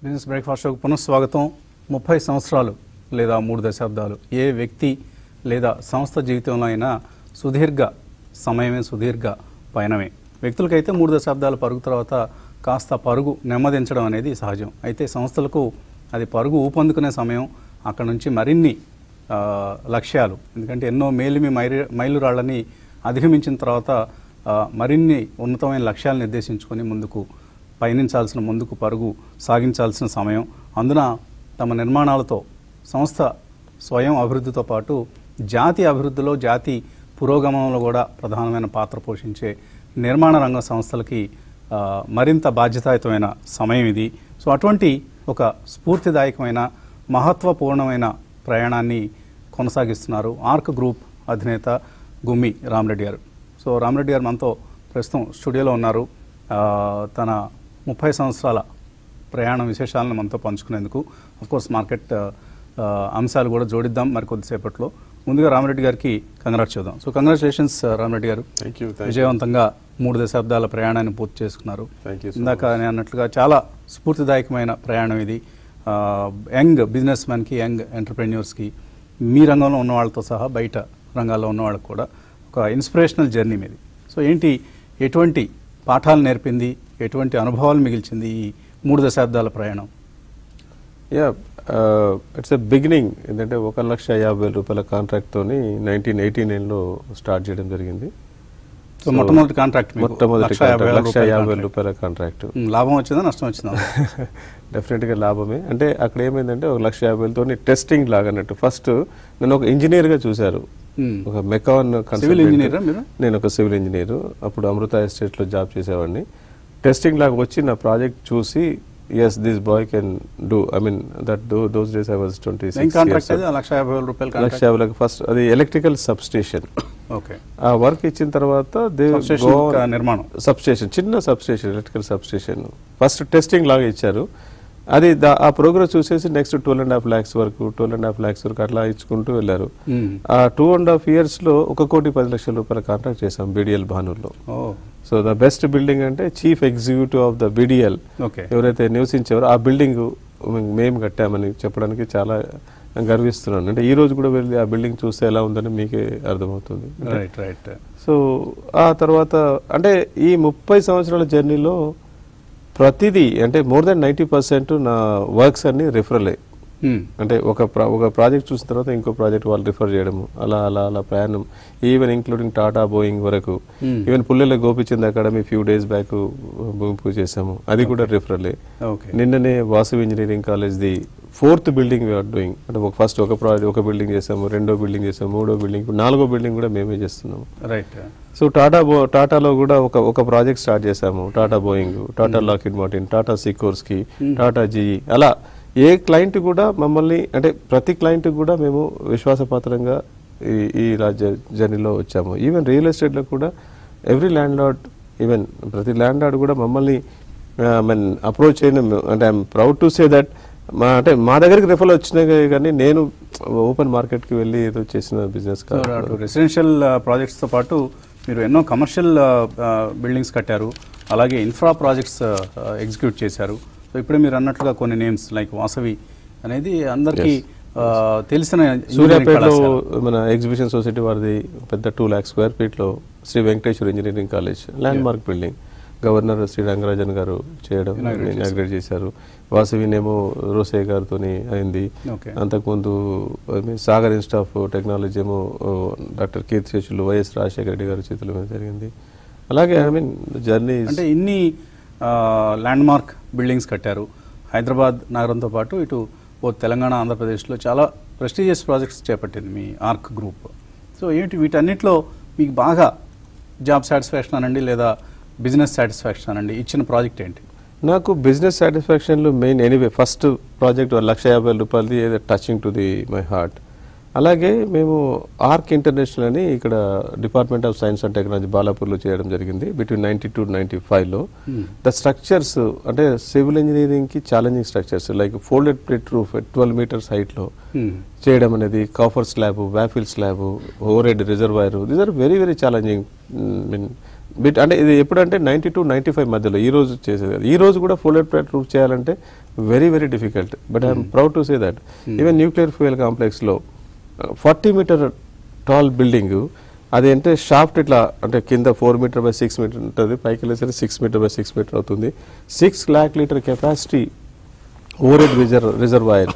Business breakfast షోకి పునఃస్వాగతం ముప్పై సంవత్సరాలు లేదా మూడు దశాబ్దాలు ఏ వ్యక్తి లేదా సంస్థ జీవితంలో అయినా సుదీర్ఘ సమయమే సుదీర్ఘ పయనమే వ్యక్తులకైతే మూడు దశాబ్దాల పరుగు తర్వాత కాస్త పరుగు నెమ్మదించడం అనేది సహజం అయితే సంస్థలకు అది పరుగు ఊపందుకునే సమయం అక్కడ నుంచి మరిన్ని ఆ, లక్ష్యాలు ఎందుకంటే ఎన్నో మేలిమి మైలు మైలురాళ్ళని అధిగమించిన తర్వాత ఆ, మరిన్ని ఉన్నతమైన లక్ష్యాలను నిర్దేశించుకొని ముందుకు పయనించాల్సిన ముందుకు పరుగు సాగించాల్సిన సమయం అందున తమ నిర్మాణాలతో సంస్థ స్వయం అభివృద్ధితో పాటు జాతి అభివృద్ధిలో జాతి పురోగమనంలో కూడా ప్రధానమైన పాత్ర పోషించే నిర్మాణ రంగ సంస్థలకి ఆ, మరింత బాధ్యతాయుతమైన సమయం ఇది సో అటువంటి ఒక స్ఫూర్తిదాయకమైన మహత్వపూర్ణమైన ప్రయాణాన్ని కొనసాగిస్తున్నారు ఆర్క్ గ్రూప్ అధినేత గుమ్మి రామరెడ్డి గారు సో రామరెడ్డి గారు మనతో ప్రస్తుతం స్టూడియోలో ఉన్నారు ఆ, తన ముప్పై సంవత్సరాల ప్రయాణ విశేషాలను మనతో పంచుకునేందుకు కోర్స్ మార్కెట్ ఆ, ఆ, అంశాలు కూడా జోడిద్దాం మరి కొద్దిసేపట్లో ముందుగా రామరెడ్డి గారికి కంగ్రాట్ చూద్దాం సో కంగ్రాచులేషన్స్ రామరెడ్డి గారు థ్యాంక్ యూ థ్యాంక్ విజయవంతంగా మూడు దశాబ్దాల ప్రయాణాన్ని పూర్తి చేసుకున్నారు Thank you so ఇందాక నేను అన్నట్లుగా చాలా స్ఫూర్తిదాయకమైన ప్రయాణం ఇది ఆ, యంగ్ బిజినెస్ మ్యాన్కి యంగ్ ఎంటర్ప్రెన్యూర్స్కి మీ రంగంలో ఉన్న వాళ్ళతో సహా బయట రంగాల్లో ఉన్న వాళ్ళకి కూడా ఒక ఇన్స్పిరేషనల్ జర్నీ మీది సో ఏంటి ఎటువంటి పాఠాలు నేర్పింది ఎటువంటి అనుభవాలు మిగిల్చింది ఈ మూడు దశాబ్దాల ప్రయాణం యా ఇట్స్ ఎ బిగినింగ్ ఏంటంటే ఒక లక్ష యాభై వేల రూపాయల కాంట్రాక్ట్తోని నైన్టీన్ ఎయిటీ నైన్లో స్టార్ట్ చేయడం జరిగింది సో మొట్టమొదటి కాంట్రాక్ట్ మీకు మొట్టమొదటి లక్ష యాభై వేల లక్ష రూపాయల యాభై వేల contract. రూపాయల కాంట్రాక్ట్ ఉమ్, లాభం వచ్చిందా నష్టం వచ్చిందా డెఫినెట్గా లాభమే అంటే అక్కడ ఏమైందంటే ఒక లక్ష యాభై వేలతో టెస్టింగ్ లాగా అన్నట్టు ఫస్ట్ నన్ను ఒక ఇంజనీర్గా చూశారు ఉమ్. ఒక మెకాన్ సివిల్ ఇంజనీరా మీరు నేను ఒక సివిల్ ఇంజనీర్ అప్పుడు అమృత ఎస్టేట్లో జాబ్ చేసేవాడిని టెస్టింగ్ లాగా వచ్చి నా ప్రాజెక్ట్ చూసి yes this boy can do I mean that those days I was twenty ఏం కాంట్రాక్ట్ అది ఆ లక్ష యాభై వేల రూపాయల లక్ష కాంట్రాక్ట్ యాభై ఫస్ట్ అది ఎలక్ట్రికల్ సబ్ స్టేషన్ ఓకే ఆ వర్క్ ఇచ్చిన తర్వాత దే Substation యొక్క నిర్మాణం. సబ్ స్టేషన్ చిన్న substation electrical substation first testing లాగా ఇచ్చారు అది దా- ఆ ప్రోగ్రెస్ చూసేసి next twelve and half lakhs వరకు ట్వెల్వ్ అండ్ హాఫ్ ల్యాక్స్ వరకు అట్లా ఇచ్చుకుంటూ వెళ్ళారు ఉమ్. ఆ టూ అండ్ హాఫ్ ఇయర్స్ లో ఒక కోటి పది లక్షల రూపాయల కాంట్రాక్ట్ చేశాం బీడిఎల్ భానూర్లో ఓ సో ద బెస్ట్ బిల్డింగ్ అంటే chief executive of the BDL okay ఎవరైతే నివసించారో ఆ బిల్డింగ్ మేము కట్టామని చెప్పడానికి చాలా గర్విస్తున్నాను అంటే ఈ రోజు కూడా వెళ్ళి ఆ బిల్డింగ్ చూస్తే ఎలా ఉందని మీకే అర్థమవుతుంది రైట్ రైట్ సో ఆ తర్వాత అంటే ఈ ముప్పై సంవత్సరాల జర్నీలో ప్రతిదీ అంటే మోర్ దెన్ నైంటీ పర్సెంట్ నా వర్క్స్ అన్ని రిఫరలే ఉమ్. అంటే ఒక ప్రా- ఒక ప్రాజెక్ట్ చూసిన తర్వాత ఇంకో ప్రాజెక్ట్ వాళ్ళు రిఫర్ చేయడము అలా అలా అలా ప్రయాణం ఈవెన్ ఇంక్లూడింగ్ టాటా బోయింగ్ వరకు Hmm. Even Pullela Gopichand academy few days back భూమి పూజ చేసాము అది కూడా రిఫరలే ఓకే నిన్ననే Vasu engineering college the fourth building we're doing అంటే ఒక ఫస్ట్ ఒక ప్రాజెక్ట్ ఒక బిల్డింగ్ చేసాము రెండో బిల్డింగ్ చేసాము మూడో బిల్డింగ్ ఇప్పుడు నాలుగో బిల్డింగ్ కూడా మేమే చేస్తున్నాము రైట్ సో టాటా బో టాటాలో కూడా ఒక ఒక ప్రాజెక్ట్ స్టార్ట్ చేసాము Tata Boeing Tata Lockheed Martin Tata Sikorsky Tata GE అలా ఏ క్లయింట్ కూడా మమ్మల్ని అంటే ప్రతి క్లయింట్ కూడా మేము విశ్వాసపాత్రంగా ఈ ఈ రాజ్య జర్నీలో వచ్చాము ఈవెన్ రియల్ ఎస్టేట్లో కూడా ఎవ్రీ ల్యాండ్ లార్డ్ ఈవెన్ ప్రతి ల్యాండ్ లార్డ్ కూడా మమ్మల్ని మీన్ అప్రోచ్ చేయడం అంటే I'm proud to say that మా అంటే మా దగ్గరికి రిఫర్ వచ్చినాయి కానీ నేను ఓపెన్ మార్కెట్కి వెళ్ళి ఏదో చేసిన బిజినెస్ సో కాదు అటు రెసిడెన్షియల్ ప్రాజెక్ట్స్తో పాటు మీరు ఎన్నో కమర్షియల్ బిల్డింగ్స్ కట్టారు అలాగే ఇన్ఫ్రా ప్రాజెక్ట్స్ ఎగ్జిక్యూట్ చేశారు సో ఇప్పుడే మీరు అన్నట్లుగా కొన్ని నేమ్స్ లైక్ వాసవి అనేది అందరికీ ఆ, తెలిసిన engineering సూర్యాపేటలో కళాశాల. మన ఎగ్జిబిషన్ సొసైటీ వారిది పెద్ద టూ ల్యాక్ స్క్వేర్ ఫీట్లో Shri Venkateswara engineering college landmark building governor Shri Rangarajan గారు చేయడం Inaugurate ఇనాగ్రేట్ చేశారు వాసవినేమో రోసే గారితో అయింది Okay. అంతకుముందు I mean, Sagar institute of technology ఏమో ఓ, డాక్టర్ కీర్తి శేషులు వైఎస్ రాజశేఖర రెడ్డి గారి చేతుల మీద జరిగింది అలాగే ఐ మీన్ జర్నీ అంటే ఇన్ని ల్యాండ్ మార్క్ బిల్డింగ్స్ కట్టారు హైదరాబాద్ నగరంతో పాటు ఇటు ఓ తెలంగాణ ఆంధ్రప్రదేశ్లో చాలా ప్రెస్టీజియస్ ప్రాజెక్ట్స్ చేపట్టింది మీ ఆర్క్ గ్రూప్ సో ఏంటి వీటన్నిటిలో మీకు బాగా జాబ్ సాటిస్ఫాక్షన్ అనండి లేదా బిజినెస్ సాటిస్ఫాక్షన్ అనండి ఇచ్చిన ప్రాజెక్ట్ ఏంటి నాకు బిజినెస్ సాటిస్ఫాక్షన్లో మెయిన్ ఎనీవే ఫస్ట్ ప్రాజెక్ట్ లక్ష యాభై వేల రూపాయలది ఏదో touching to the my heart అలాగే మేము ఆర్క్ ఇంటర్నేషనల్ అని ఇక్కడ department of science and technology బాలాపూర్లో చేయడం జరిగింది బిట్వీన్ నైంటీ టు నైంటీ ఫైవ్లో ద స్ట్రక్చర్స్ అంటే సివిల్ ఇంజనీరింగ్కి challenging structures like folded plate roof twelve metres హైట్లో చేయడం అనేది coffer slab waffle slab overhead reservoir these are very very challenging mean bit అంటే ఇది ఎప్పుడంటే నైంటీ టు నైంటీ ఫైవ్ మధ్యలో ఈ రోజు చేసేది కాదు. ఈ రోజు కూడా ఫోల్డెడ్ ప్లేట్ రూఫ్ చేయాలంటే very very difficult but I'm proud to say that even nuclear fuel కాంప్లెక్స్లో ఫార్టీ మీటర్ టాల్ బిల్డింగ్ అది అంటే షాఫ్ట్ ఇట్లా అంటే కింద four metre by six metre ఉంటుంది పైకి వెళ్ళేసరికి six metre by six metre అవుతుంది six lakh litre capacity overhead reserve reservoir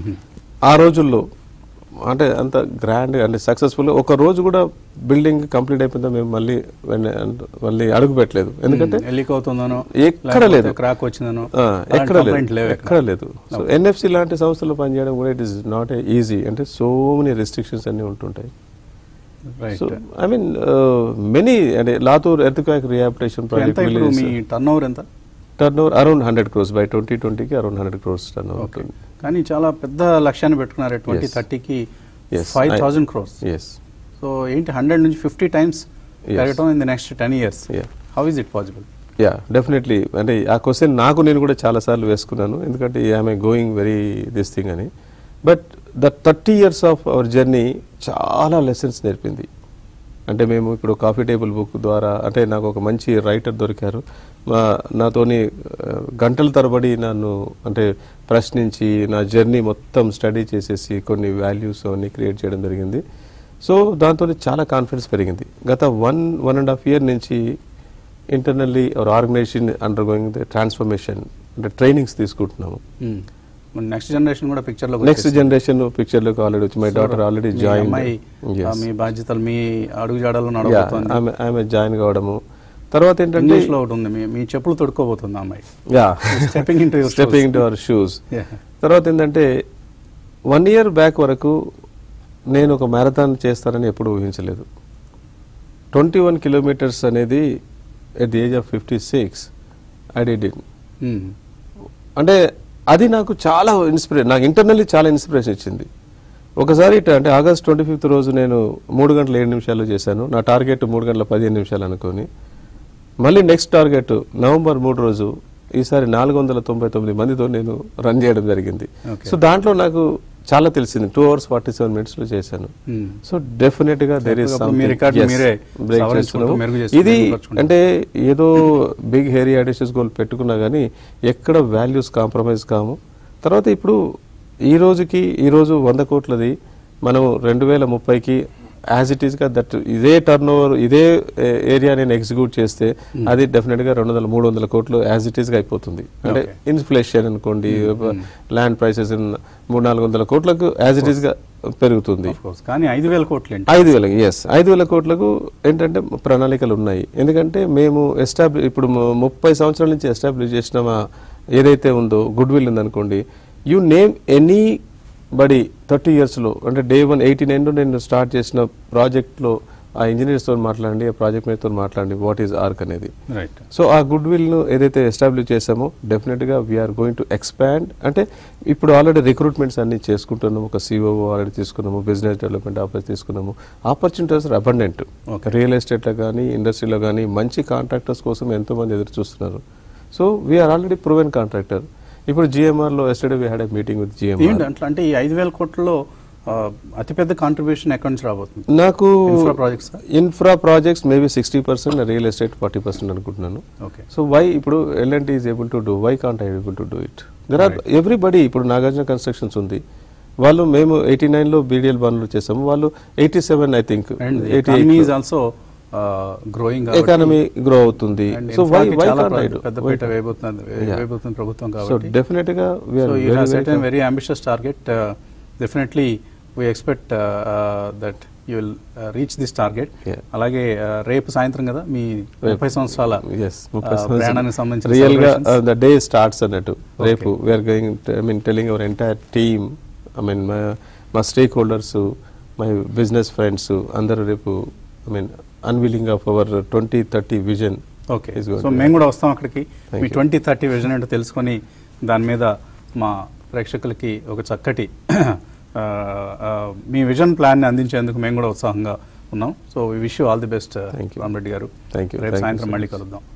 ఆ రోజుల్లో అంటే అంత గ్రాండ్ అంటే సక్సెస్ఫుల్ ఒక రోజు కూడా బిల్డింగ్ కంప్లీట్ అయిపోయిందో మేము మళ్ళీ వెన్న- మళ్ళీ అడుగు పెట్టలేదు ఎందుకంటే ఎల్లిక్ అవుతుందనో ఎక్కడ లేదు. క్రాక్ వచ్చిందనో ఆ, అలాంటి ఎక్కడ complaint లేదు లేవు ఎక్కడ లేదు సో ఎన్ఎఫ్సి లాంటి సంస్థలు పనిచేయడం కూడా ఇట్ ఇస్ నాట్ ఈజీ అంటే సో మెనీ రెస్ట్రిక్షన్స్ అన్ని ఉంటుంటాయి right so I mean many అంటే లాతూర్ ఎర్త్ క్వాక్ రిహాబిటేషన్ ఎంత ఇప్పుడు మీ టర్న్ ఓవర్ ఎంత turn over around hundred crores by twenty ట్వంటీకి around hundred crores turn okay over కానీ చాలా పెద్ద లక్ష్యాన్ని పెట్టుకున్నారు ట్వంటీ Yes. థర్టీకి Yes. Five I- thousand crores yes so ఏంటి హండ్రెడ్ నుంచి ఫిఫ్టీ టైమ్స్ Yes. పెరగటం in the next ten years Yeah. How is it possible yeah definitely అంటే ఆ క్వశ్చన్ నాకు నేను కూడా చాలాసార్లు వేసుకున్నాను ఎందుకంటే I'm going very this thing అని but the thirty years of our journey చాలా లెసన్స్ నేర్పింది అంటే మేము ఇప్పుడు కాఫీ టేబుల్ బుక్ ద్వారా అంటే నాకు ఒక మంచి రైటర్ దొరికారు మా నాతోని ఆ, గంటల తరబడి నన్ను అంటే ప్రశ్నించి నా జర్నీ మొత్తం స్టడీ చేసేసి కొన్ని వాల్యూస్ అన్ని క్రియేట్ చేయడం జరిగింది సో దాంతో చాలా కాన్ఫిడెన్స్ పెరిగింది గత one one and half year నుంచి internally our organisation undergoing the transformation అంటే ట్రైనింగ్స్ తీసుకుంటున్నాము నెక్స్ట్ జనరేషన్ కూడా పిక్చర్ లో నెక్స్ట్ జనరేషన్ పిక్చర్లోకి ఆల్రెడీ వచ్చి మై డాటర్ ఆల్రెడీ జాయిన్ అమ్మాయి ఆ, మీ బాధ్యతలు మీ అడుగు జాడలో నడవబోతోంది ఆమె ఆమె జాయిన్ కావడము తర్వాత ఏంటంటే ఇంగ్లీష్ లో ఒకటి ఉంది మీ- మీ చెప్పులు తొడుక్కోబోతుంది ఆ అమ్మాయి yeah Stepping into your stepping shoes. Into our shoes Yeah. తర్వాత ఏంటంటే వన్ ఇయర్ బ్యాక్ వరకు నేను ఒక మ్యారథాన్ చేస్తానని ఎప్పుడు ఊహించలేదు ట్వంటీ వన్ కిలోమీటర్స్ అనేది at the age of fifty six I did it Hmm. అంటే అది నాకు చాలా ఇన్స్పిరేషన్ నాకు ఇంటర్నల్లీ చాలా ఇన్స్పిరేషన్ ఇచ్చింది ఒకసారి ఇట్లా అంటే ఆగస్ట్ ట్వంటీ ఫిఫ్త్ రోజు నేను మూడు గంటల ఏడు నిమిషాలు చేశాను నా టార్గెట్ మూడు గంటల పదిహేను నిమిషాలు అనుకొని మళ్ళీ నెక్స్ట్ టార్గెట్ నవంబర్ మూడు రోజు ఈసారి నాలుగు వందల తొంభై తొమ్మిది మందితో నేను రన్ చేయడం జరిగింది Okay. సో దాంట్లో నాకు చాలా తెలిసింది టూ అవర్స్ ఫార్టీ సెవెన్ మినిట్స్లో చేశాను Hmm. సో డెఫినెట్ గా దేర్ ఇస్ ఎప్పటికప్పుడు మీ రికార్డులు మీరే సవరించుకుంటూ మెరుగు చేసుకుంటూ ఇది మెరుగుపరుచుకుంటూ. అంటే ఏదో బిగ్ హెరీ అడిషియస్ గోల్ పెట్టుకున్నా కానీ ఎక్కడ వాల్యూస్ కాంప్రమైజ్ కాము తర్వాత ఇప్పుడు ఈ రోజుకి ఈ రోజు వంద కోట్లది మనం రెండు వేల ముప్పైకి యాజ్ ఇట్ ఈస్ గా దట్ ఇదే టర్న్ ఓవర్ ఇదే ఏరియా నేను ఎగ్జిక్యూట్ చేస్తే అది డెఫినెట్ గా రెండు వందల మూడు వందల కోట్లు యాజ్ ఇట్ ఈస్ గా అయిపోతుంది అంటే Okay. ఇన్ఫ్లేషన్ అనుకోండి ల్యాండ్ ప్రైసెస్ మూడు నాలుగు వందల కోట్లకు యాజ్ ఇట్ ఈస్ గా పెరుగుతుంది Of course. కానీ ఐదు వేల కోట్లు ఏంటి ఐదు వేలకు ఎస్ ఐదు వేల కోట్లకు ఏంటంటే ప్రణాళికలు ఉన్నాయి ఎందుకంటే మేము ఎస్టాబ్లి ఇప్పుడు ము- ముప్పై సంవత్సరాల నుంచి ఎస్టాబ్లిష్ చేసిన మా ఏదైతే ఉందో గుడ్ విల్ ఉందనుకోండి you name anybody thirty ఇయర్స్లో అంటే డే వన్ ఎయిటీ నైన్లో నేను స్టార్ట్ చేసిన ప్రాజెక్ట్లో ఆ ఇంజనీర్స్తో మాట్లాడండి ఆ ప్రాజెక్ట్ మేట్తో మాట్లాడండి వాట్ ఈజ్ ఆర్క్ అనేది రైట్ సో ఆ గుడ్ విల్ను ఏదైతే ఎస్టాబ్లిష్ చేసామో డెఫినెట్గా వీఆర్ గోయింగ్ టు ఎక్స్పాండ్ అంటే ఇప్పుడు ఆల్రెడీ రిక్రూట్మెంట్స్ అన్ని చేసుకుంటున్నాము ఒక సిఓఓ ఆల్రెడీ తీసుకున్నాము బిజినెస్ డెవలప్మెంట్ ఆఫీస్ తీసుకున్నాము opportunities are abundant Okay. Real ఎస్టేట్లో కానీ ఇండస్ట్రీలో కానీ మంచి కాంట్రాక్టర్స్ కోసం ఎంతోమంది ఎదురు చూస్తున్నారు so we're already proven contractor ఇప్పుడు జిఎంఆర్లో yesterday we had a meeting with ఏంటి జిఎంఆర్ అట్లా అంటే ఈ ఐదు వేల కోట్లలో ఆ, అతిపెద్ద కాంట్రిబ్యూషన్ ఎక్కడి నుంచి రాబోతుంది నాకు Infra projects ఆ? Infra projects maybe sixty percent real estate forty percent అనుకుంటున్నాను ఓకే సో వై ఇప్పుడు L&T is able to do why can't I able to do it there are everybody ఇప్పుడు నాగార్జున కన్స్ట్రక్షన్స్ ఉంది వాళ్ళు మేము ఎయిటీ నైన్లో BDL బండ్లు చేసాము వాళ్ళు eighty seven I think and eighty economy is also growing economy grow అవుతుంది so why why can't I పెద్ద పీట వేయబోతుంది వేయబోతుంది ప్రభుత్వం సో కాబట్టి డెఫినెట్ గా so you have set very ambitious target definitely we expect that you will reach this target Yeah. అలాగే uh, రేపు సాయంత్రం కదా మీ ముప్పై సంవత్సరాల ఎస్ uh, ప్రయాణానికి సంబంధించిన రియల్ గా celebrations. ద డే స్టార్ట్స్ అన్నట్టు రేపు we're going I mean telling our entire team I mean మా stakeholders my business friends అందరూ రేపు I mean unveiling of our twenty thirty vision okay is going so to మేము కూడా వస్తాం అక్కడికి Thank మీ you. ట్వంటీ థర్టీ విజన్ ఏంటో తెలుసుకొని దాని మీద మా ప్రేక్షకులకి ఒక చక్కటి ఆ, ఆ, మీ విజన్ ప్లాన్ని అందించేందుకు మేము కూడా ఉత్సాహంగా ఉన్నాం so wish you all the best Thank you. Ramareddy గారు Thank you. రేపు Thank you సాయంత్రం so మళ్ళీ much. కలుద్దాం